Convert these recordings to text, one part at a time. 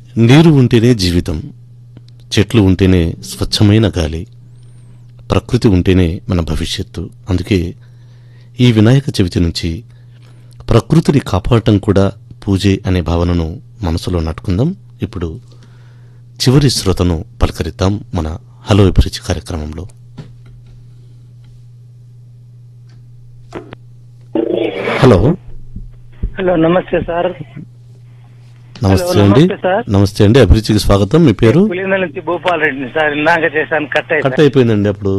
నీరు ఉంటేనే జీవితం చెట్లు ఉంటేనే స్వచ్ఛమైన గాలి ప్రకృతి ఉంటేనే మన భవిష్యత్తు అందుకే ఈ వినాయక చవితి నుంచి ప్రకృతిని కాపాడటం కూడా పూజే అనే భావనను మనసులో నాటుకుందాం ఇప్పుడు చివరి శ్రోతను పలకరిద్దాం మన హలో అభిరుచి కార్యక్రమంలో హలో హలో నమస్తే సార్ నమస్తే హలో, అండి నమస్తే సార్. నమస్తే అండి అభిరుచికి స్వాగతం మీ పేరు పులిందల నుంచి భూపాల్ రెడ్డిని సార్ ఇందాక చేశాను కట్ కట్ అయితే అయిపోయిందండి అప్పుడు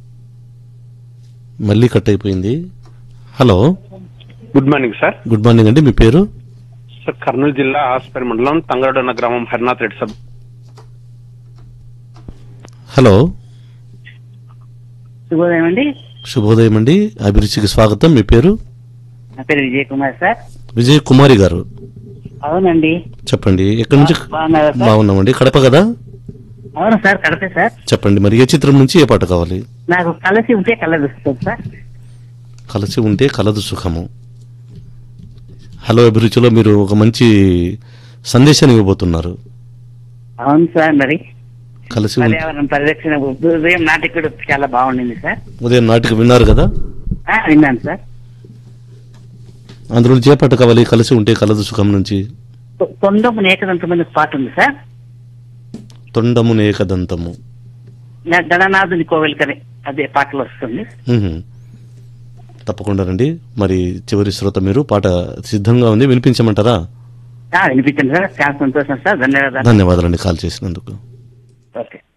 మళ్ళీ కట్ అయిపోయింది hello good morning sir good morning అండి మీ పేరు సార్ కర్నూలు జిల్లా ఆస్పేర్ మండలం తంగరడన్న గ్రామం హరినాథ్ రెడ్డి సబ్ హలో శుభోదయం అండి శుభోదయం అండి అభిరుచికి స్వాగతం మీ పేరు నా పేరు విజయ్ కుమార్ సార్ విజయ్ కుమారి గారు అవునండి చెప్పండి ఎక్కడి నుంచి బాగున్నారా సార్ బాగున్నామండి కడప కదా అవును సార్ కడపే సార్ చెప్పండి మరి ఏ చిత్రం నుంచి ఏ పాట కావాలి నాకు కలిసి ఉంటే కలర్ వస్తుంది సార్ కలిసి ఉంటే కలదు సుఖము హలో అభిరుచిలో మీరు ఒక మంచి సందేశాన్ని ఇవ్వబోతున్నారు అవును సార్ మరి కలిసి ఉంటే పర్యావరణం పరిరక్షణ ఉదయం నాటికి కూడా చాలా బాగుండింది సార్ ఉదయం నాటికి విన్నారు కదా ఆ, విన్నాను సార్ అందులో నుంచి ఏ పాట కావాలి కలిసి ఉంటే కలదు సుఖం నుంచి తొ- తొండము ఏకదంతమైన పాట ఉంది సార్ తొండము ఏకదంతము నా గణనాథుని కోవెలకనే అదే పాటలు వస్తుంది మ్మ్. తప్పకుండా రండి మరి చివరి శ్రోత మీరు పాట సిద్ధంగా ఉంది వినిపించమంటారా ఆ, వినిపించండి సార్ చాలా సంతోషం సార్ ధన్యవాదాలు ధన్యవాదాలండి కాల్ చేసినందుకు ఓకే